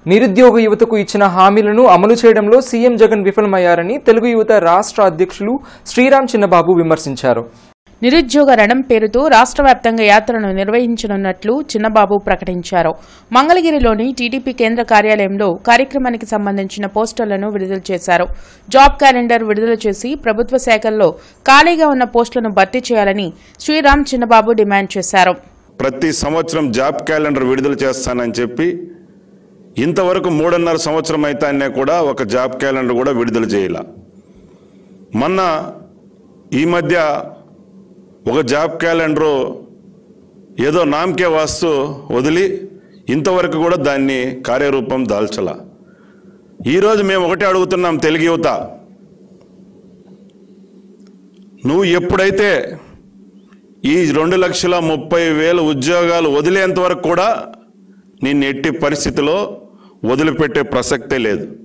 నిరుద్యోగ యువతకు ఇచ్చిన హామీలను అమలు చేయడంలో సీఎం జగన్ విఫలమయ్యారని తెలుగు యువత రాష్ట్ర అధ్యక్షులు శ్రీరామ్ చిన్నబాబు విమర్శించారు నిరుద్యోగ రణం పేరుతో రాష్ట్ర వ్యాప్తంగా యాత్రను నిర్వహించనున్నట్లు చిన్నబాబు ప్రకటించారు మంగళగిరిలోని టీడీపీ కేంద్ర కార్యాలయంలో కార్యక్రమానికి సంబంధించిన పోస్టర్లను విడుదల చేశారు జాబ్ క్యాలెండర్ విడుదల చేసి ప్రభుత్వ శాఖల్లో ఖాళీగా ఉన్న పోస్టులను భర్తీ చేయాలని శ్రీరామ్ చిన్నబాబు డిమాండ్ చేశారు ప్రతి సంవత్సరం జాబ్ క్యాలెండర్ విడుదల చేస్తానని చెప్పి ఇంతవరకు మూడున్నర సంవత్సరం అయితేనే కూడా ఒక జాబ్ క్యాలెండర్ కూడా విడుదల చేయాల మొన్న ఈ మధ్య ఒక జాబ్ క్యాలెండరు ఏదో నామకే వాస్తు వదిలి ఇంతవరకు కూడా దాన్ని కార్యరూపం దాల్చల ఈరోజు మేము ఒకటే అడుగుతున్నాం తెలుగు యువత నువ్వు ఎప్పుడైతే ఈ రెండు లక్షల ముప్పై వేల ఉద్యోగాలు వదిలేంత వరకు కూడా నేను ఎట్టి పరిస్థితిలో వదిలిపెట్టే ప్రసక్తే లేదు